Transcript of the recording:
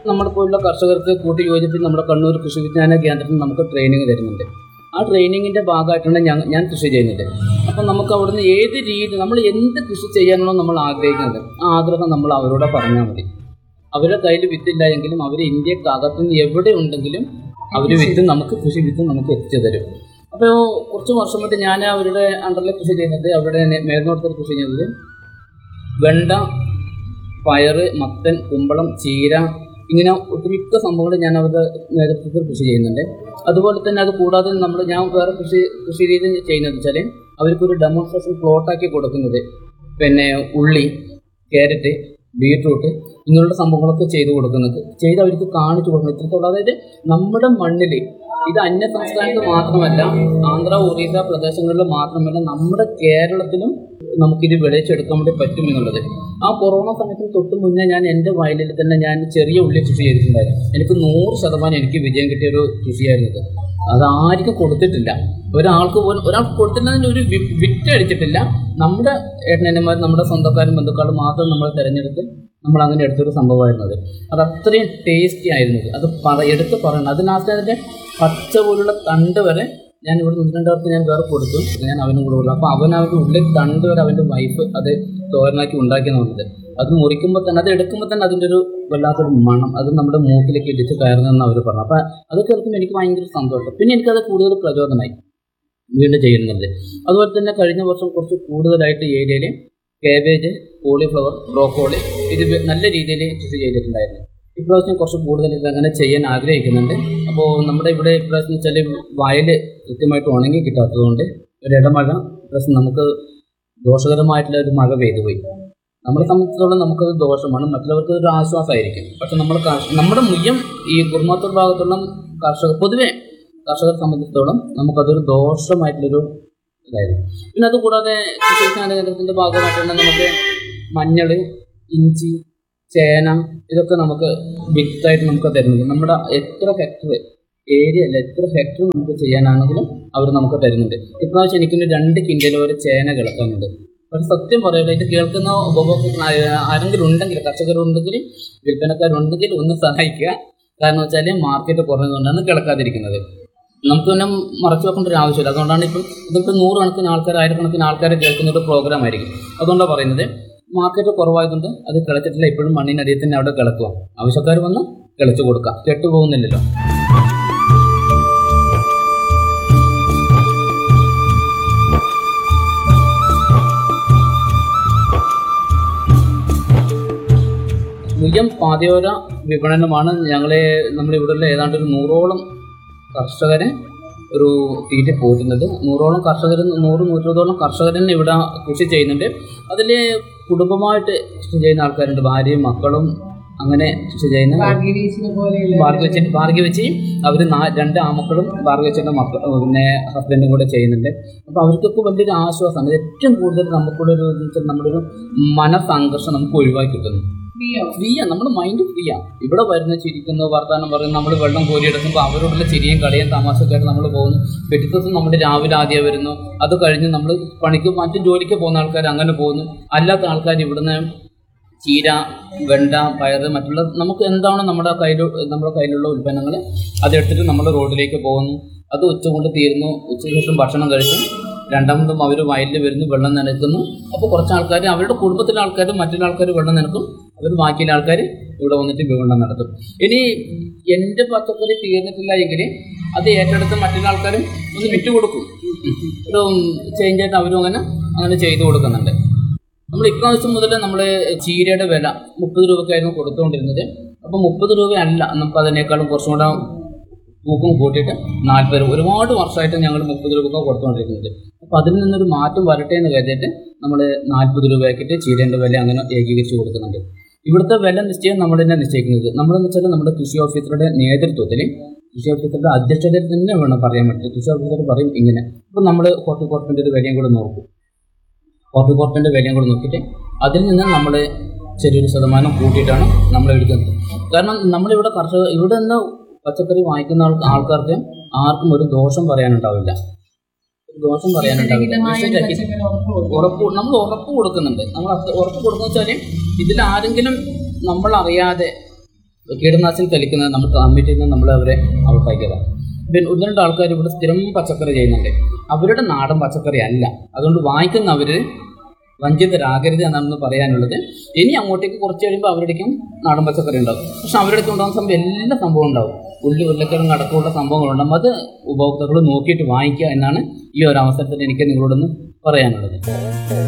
നമ്മുടെ പോലുള്ള കർഷകർക്ക് കൂട്ടി യോജിപ്പിച്ച് നമ്മുടെ കണ്ണൂർ കൃഷി വിജ്ഞാന കേന്ദ്രത്തിൽ നമുക്ക് ട്രെയിനിങ് തരുന്നുണ്ട് ആ ട്രെയിനിങ്ങിന്റെ ഭാഗമായിട്ടാണ് ഞാൻ ഞാൻ കൃഷി ചെയ്യുന്നത് അപ്പം നമുക്ക് അവിടുന്ന് ഏത് രീതി നമ്മൾ എന്ത് കൃഷി ചെയ്യാനാണോ നമ്മൾ ആഗ്രഹിക്കുന്നത് ആ ആഗ്രഹം നമ്മൾ അവരോട് പറഞ്ഞാൽ മതി അവരുടെ കയ്യിൽ വിത്തില്ല എങ്കിലും അവർ ഇന്ത്യക്കകത്തുനിന്ന് എവിടെ ഉണ്ടെങ്കിലും അവർ വിത്ത് നമുക്ക് കൃഷി വിത്ത് നമുക്ക് എത്തിച്ചു തരും അപ്പോൾ കുറച്ച് വർഷം കൊണ്ട് ഞാൻ അവരുടെ അണ്ടറിൽ കൃഷി ചെയ്യുന്നത് അവിടെ മേൽനോട്ടത്തിൽ കൃഷി ചെയ്യുന്നത് വെണ്ട പയറ് മത്തൻ കുമ്പളം ചീര ഇങ്ങനെ ഒട്ടുമിക്ക സംഭവങ്ങൾ ഞാൻ അവരുടെ നേതൃത്വത്തിൽ കൃഷി ചെയ്യുന്നുണ്ട് അതുപോലെ തന്നെ അത് കൂടാതെ നമ്മൾ ഞാൻ വേറെ കൃഷി കൃഷി രീതി ചെയ്യുന്നത് വെച്ചാൽ അവർക്കൊരു ഡെമോൺസ്ട്രേഷൻ പ്ലോട്ടാക്കി കൊടുക്കുന്നത് പിന്നെ ഉള്ളി ക്യാരറ്റ് ബീട്രൂട്ട് ഇങ്ങനെയുള്ള സംഭവങ്ങളൊക്കെ ചെയ്തു കൊടുക്കുന്നത് ചെയ്ത് അവർക്ക് കാണിച്ചു കൊടുക്കുന്നത് ഇത്രത്തോളം അതായത് നമ്മുടെ മണ്ണിൽ ഇത് അന്യ സംസ്ഥാനത്ത് മാത്രമല്ല ആന്ധ്ര ഒറീസ പ്രദേശങ്ങളിൽ മാത്രമല്ല നമ്മുടെ കേരളത്തിലും നമുക്കിത് വിളയിച്ചെടുക്കാൻ വേണ്ടി പറ്റും എന്നുള്ളത് ആ കൊറോണ സമയത്തിന് തൊട്ട് മുന്നേ ഞാൻ എൻ്റെ വയലിൽ തന്നെ ഞാൻ ചെറിയ ഉള്ളി കൃഷി ചെയ്തിട്ടുണ്ടായിരുന്നു എനിക്ക് നൂറ് ശതമാനം എനിക്ക് വിജയം കിട്ടിയ ഒരു കൃഷിയായിരുന്നു ഇത് അത് ആർക്കും കൊടുത്തിട്ടില്ല ഒരാൾക്ക് പോലും ഒരാൾക്ക് കൊടുത്തിട്ടുണ്ടെങ്കിൽ ഒരു വി- വിറ്റ് അടിച്ചിട്ടില്ല നമ്മുടെ ഏട്ടനന്മാർ നമ്മുടെ സ്വന്തക്കാരും ബന്ധുക്കളും മാത്രം നമ്മൾ തിരഞ്ഞെടുത്ത് നമ്മൾ അങ്ങനെ എടുത്തൊരു സംഭവമായിരുന്നു അത് അത് അത്രയും ടേസ്റ്റി ആയിരുന്നു അത് പറ എടുത്ത് പറയണം അത് ലാസ്റ്റ് അതിൻ്റെ പച്ച പോലുള്ള തണ്ട് വരെ ഞാൻ ഇവിടെ നിന്നിട്ടുണ്ടവർക്ക് ഞാൻ വേറെ കൊടുത്തു ഞാൻ അവനും കൂടെ കൊടുത്തു അപ്പോൾ അവൻ അവൻ്റെ ഉള്ളിൽ തണ്ട് വരെ അവൻ്റെ വൈഫ് അത് തോരനാക്കി ഉണ്ടാക്കിയെന്നുള്ളത് അത് മുറിക്കുമ്പോൾ തന്നെ അത് എടുക്കുമ്പോൾ തന്നെ അതിൻ്റെ ഒരു വല്ലാത്തൊരു മണം അത് നമ്മുടെ മൂക്കിലേക്ക് ഇടിച്ച് കയറുന്നതെന്ന് അവർ പറഞ്ഞു അപ്പോൾ അത് കേൾക്കുമ്പോൾ എനിക്ക് ഭയങ്കര സന്തോഷം പിന്നെ എനിക്കത് കൂടുതൽ പ്രചോദനമായി വീണ്ടും ചെയ്യുന്നുണ്ട് അതുപോലെ തന്നെ കഴിഞ്ഞ വർഷം കുറച്ച് കൂടുതലായിട്ട് ഏരിയയിൽ കാബേജ് കോളിഫ്ലവർ ബ്രോക്കോളി ഇത് വെ- നല്ല രീതിയിൽ കൃഷി ചെയ്തിട്ടുണ്ടായിരുന്നു ഇപ്രാവശ്യം കുറച്ച് കൂടുതൽ ഇത് അങ്ങനെ ചെയ്യാൻ ആഗ്രഹിക്കുന്നുണ്ട് അപ്പോൾ നമ്മുടെ ഇവിടെ ഇപ്രാവശ്യം വെച്ചാൽ വയൽ കൃത്യമായിട്ട് ഉണങ്ങി കിട്ടാത്തതുകൊണ്ട് ഒരു ഇടമഴ പ്ലസ് നമുക്ക് ദോഷകരമായിട്ടുള്ള ഒരു മഴ പെയ്തു പോയി നമ്മളെ സംബന്ധിച്ചിടത്തോളം നമുക്കത് ദോഷമാണ് മറ്റുള്ളവർക്ക് ഒരു ആശ്വാസമായിരിക്കും പക്ഷെ നമ്മൾ കർഷ- നമ്മുടെ മുയ്യം ഈ കുർമാത്തൂർ ഭാഗത്തുള്ള കർഷകർ പൊതുവെ കർഷകരെ സംബന്ധിച്ചിടത്തോളം നമുക്കതൊരു ദോഷമായിട്ടുള്ളൊരു ഇതായിരുന്നു പിന്നെ അതുകൂടാതെ കൃഷി വിജ്ഞാന കേന്ദ്രത്തിന്റെ ഭാഗമായിട്ടാണ് നമുക്ക് മഞ്ഞൾ ഇഞ്ചി ചേന ഇതൊക്കെ നമുക്ക് വിത്തായിട്ട് നമുക്ക് തരുന്നത് നമ്മുടെ എത്ര ഹെക്ടർ ഏരിയ അല്ല എത്ര ഹെക്ടർ നമുക്ക് ചെയ്യാനാണെങ്കിലും അവർ നമുക്ക് തരുന്നുണ്ട് ഇപ്രാവശ്യം എനിക്കൊരു രണ്ട് കിൻഡൽ വരെ ചേന കിളക്കാനുണ്ട് പക്ഷെ സത്യം പറയുന്നത് ഇത് കേൾക്കുന്ന ഉപഭോക്താക്കൾ ആ- ആരെങ്കിലും ഉണ്ടെങ്കിൽ കർഷകരുണ്ടെങ്കിൽ വിൽപ്പനക്കാരുണ്ടെങ്കിൽ ഒന്ന് സഹായിക്കുക കാരണം വെച്ചാൽ മാർക്കറ്റ് കുറഞ്ഞതുകൊണ്ടാണ് കിളക്കാതിരിക്കുന്നത് നമുക്ക് പിന്നെ മറച്ചു വെക്കേണ്ട ഒരു ആവശ്യമില്ല അതുകൊണ്ടാണ് ഇപ്പം ഇതിപ്പോൾ നൂറുകണക്കിന് ആൾക്കാർ ആയിരക്കണക്കിന് ആൾക്കാർ കേൾക്കുന്ന ഒരു പ്രോഗ്രാം ആയിരിക്കും അതുകൊണ്ടാണ് പറയുന്നത് മാർക്കറ്റ് കുറവായതുകൊണ്ട് അത് കിളച്ചിട്ടില്ല ഇപ്പോഴും മണ്ണിനടിയിൽ തന്നെ അവിടെ കിളക്കുക ആവശ്യക്കാർ വന്ന് കിളച്ചു കൊടുക്കുക കെട്ടുപോകുന്നില്ലല്ലോ മുയ്യം പാതയോര വിപണനമാണ് ഞങ്ങളെ നമ്മളിവിടെയുള്ള ഏതാണ്ട് ഒരു നൂറോളം കർഷകരെ ഒരു തീറ്റി പോറ്റുന്നത് നൂറോളം കർഷകർ നൂറ് നൂറ്റോളം കർഷകരൻ ഇവിടെ കൃഷി ചെയ്യുന്നുണ്ട് അതിൽ കുടുംബമായിട്ട് കൃഷി ചെയ്യുന്ന ആൾക്കാരുണ്ട് ഭാര്യയും മക്കളും അങ്ങനെ കൃഷി ചെയ്യുന്ന ഭാഗ്യവീശിനെ പോലെയുള്ള ഭാർഗവച്ചൻ ഭാർഗവച്ചിയും അവർ രണ്ട് ആമക്കളും ഭാർഗവച്ചൻ്റെ മക്കൾ പിന്നെ ഹസ്ബൻഡും കൂടെ ചെയ്യുന്നുണ്ട് അപ്പോൾ അവർക്കൊക്കെ വലിയൊരു ആശ്വാസമാണ് ഇത് ഏറ്റവും കൂടുതൽ നമുക്കുള്ള ഒരു എന്ന് വെച്ചാൽ നമ്മുടെ ഒരു മനസംഘർഷം നമുക്ക് ഒഴിവാക്കി കിട്ടുന്നു ഫ്രീയോ ഫ്രീയാ നമ്മുടെ മൈൻഡ് ഫ്രീയാ ഇവിടെ വരുന്ന ചിരിക്കുന്നു വർത്താനം പറയുന്നു നമ്മൾ വെള്ളം കോരിയെടുക്കുമ്പോൾ അവരോടുള്ള ചിരിയും കളിയും തമാശക്കായിട്ട് നമ്മൾ പോകുന്നു വെട്ടിത്തസം നമ്മുടെ രാവിലെ ആദ്യം വരുന്നു അത് കഴിഞ്ഞ് നമ്മൾ പണിക്ക് മറ്റു ജോലിക്ക് പോകുന്ന ആൾക്കാർ അങ്ങനെ പോകുന്നു അല്ലാത്ത ആൾക്കാർ ഇവിടുന്ന് ചീര വെണ്ട പയറ് മറ്റുള്ള നമുക്ക് എന്താണോ നമ്മുടെ കയ്യിൽ നമ്മുടെ കയ്യിലുള്ള ഉൽപ്പന്നങ്ങൾ അതെടുത്തിട്ട് നമ്മൾ റോഡിലേക്ക് പോകുന്നു അത് ഉച്ച കൊണ്ട് തീരുന്നു ഉച്ചയ്ക്ക് ശേഷം ഭക്ഷണം കഴിച്ചു രണ്ടാമതും അവർ വയലിൽ വരുന്നു വെള്ളം നനയ്ക്കുന്നു അപ്പോൾ കുറച്ച് ആൾക്കാർ അവരുടെ കുടുംബത്തിലെ ആൾക്കാർ മറ്റുള്ള ആൾക്കാർ വെള്ളം നനക്കും അവർ ബാക്കിയുള്ള ആൾക്കാർ ഇവിടെ വന്നിട്ട് വിപണനം നടത്തും ഇനി എൻ്റെ പച്ചക്കറി തീർന്നിട്ടില്ല എങ്കിൽ അത് ഏറ്റെടുത്ത് മറ്റുള്ള ആൾക്കാരും ഒന്ന് വിറ്റുകൊടുക്കും ഒരു ചേഞ്ച് ആയിട്ട് അവരും അങ്ങനെ അങ്ങനെ ചെയ്തു കൊടുക്കുന്നുണ്ട് നമ്മൾ ഇപ്രാവശ്യം മുതൽ നമ്മൾ ചീരയുടെ വില മുപ്പത് രൂപയ്ക്കായിരുന്നു കൊടുത്തുകൊണ്ടിരുന്നത് അപ്പോൾ മുപ്പത് രൂപയല്ല നമുക്ക് അതിനേക്കാളും കുറച്ചും കൂടെ തൂക്കം കൂട്ടിയിട്ട് നാൽപ്പത് രൂപ ഒരുപാട് വർഷമായിട്ട് ഞങ്ങൾ മുപ്പത് രൂപ കൊടുത്തുകൊണ്ടിരിക്കുന്നത് അപ്പോൾ അതിൽ നിന്നൊരു മാറ്റം വരട്ടെ എന്ന് കരുതിയിട്ട് നമ്മൾ നാൽപ്പത് രൂപയാക്കിയിട്ട് ചീരേൻ്റെ വില അങ്ങനെ ഏകീകരിച്ച് കൊടുക്കുന്നുണ്ട് ഇവിടുത്തെ വില നിശ്ചയം നമ്മൾ തന്നെ നിശ്ചയിക്കുന്നത് നമ്മളെന്ന് വെച്ചാൽ നമ്മുടെ കൃഷി ഓഫീസറുടെ നേതൃത്വത്തിൽ കൃഷി ഓഫീസറുടെ അധ്യക്ഷതയിൽ തന്നെ വേണം പറയാൻ പറ്റും കൃഷി ഓഫീസർ പറയും ഇങ്ങനെ അപ്പോൾ നമ്മൾ ഹോർട്ടിക്കോർപ്പിൻ്റെ ഒരു വിലയും കൂടെ നോക്കും ഹോർട്ടിക്കോർപ്പിൻ്റെ വിലയും കൂടെ നോക്കിയിട്ട് അതിൽ നിന്ന് നമ്മൾ ചെറിയൊരു ശതമാനം കൂട്ടിയിട്ടാണ് നമ്മൾ എടുക്കുന്നത് കാരണം നമ്മളിവിടെ കർഷക ഇവിടെ നിന്ന് പച്ചക്കറി വാങ്ങിക്കുന്ന ആൾ ആൾക്കാർക്ക് ആർക്കും ഒരു ദോഷം പറയാനുണ്ടാവില്ല ഒരു ദോഷം പറയാനുണ്ടാവില്ല വിഷരഹിതമായ വിഷരഹിത പച്ചക്കറി ഉറപ്പ് കൊടുക്കും. ഉറപ്പ് നമ്മൾ ഉറപ്പ് കൊടുക്കുന്നുണ്ട് നമ്മൾ അത് ഉറപ്പ് കൊടുക്കുന്ന വെച്ചാൽ ഇതിൽ ആരെങ്കിലും നമ്മൾ അറിയാതെ കീടനാശിനി തെളിക്കുന്നത് നമ്മൾ കമ്മിറ്റിയിൽ നിന്ന് നമ്മൾ അവരെ ഔട്ടാക്കിയതാണ് പിന്നെ ഒന്ന് രണ്ട് ആൾക്കാർ ഇവിടെ സ്ഥിരം പച്ചക്കറി ചെയ്യുന്നുണ്ട് അവരുടെ നാടൻ പച്ചക്കറി അല്ല അതുകൊണ്ട് വാങ്ങിക്കുന്നവർ വഞ്ചിതരാകരുത് എന്നാണ് പറയാനുള്ളത് ഇനി അങ്ങോട്ടേക്ക് കുറച്ച് കഴിയുമ്പോൾ അവരുടെക്കും നാടൻ പച്ചക്കറി ഉണ്ടാവും പക്ഷെ അവരുടെ അടുത്ത് ഉണ്ടാകുന്ന സംഭവം എല്ലാ സംഭവം ഉണ്ടാവും ഉള്ളി ഉരുളക്കിഴങ്ങ് അടക്കമുള്ള സംഭവങ്ങളുണ്ടാകും അത് ഉപഭോക്താക്കൾ നോക്കിയിട്ട് വാങ്ങിക്കുക എന്നാണ് ഈ ഒരു അവസരത്തിൽ എനിക്ക് നിങ്ങളോടൊന്ന് പറയാനുള്ളത്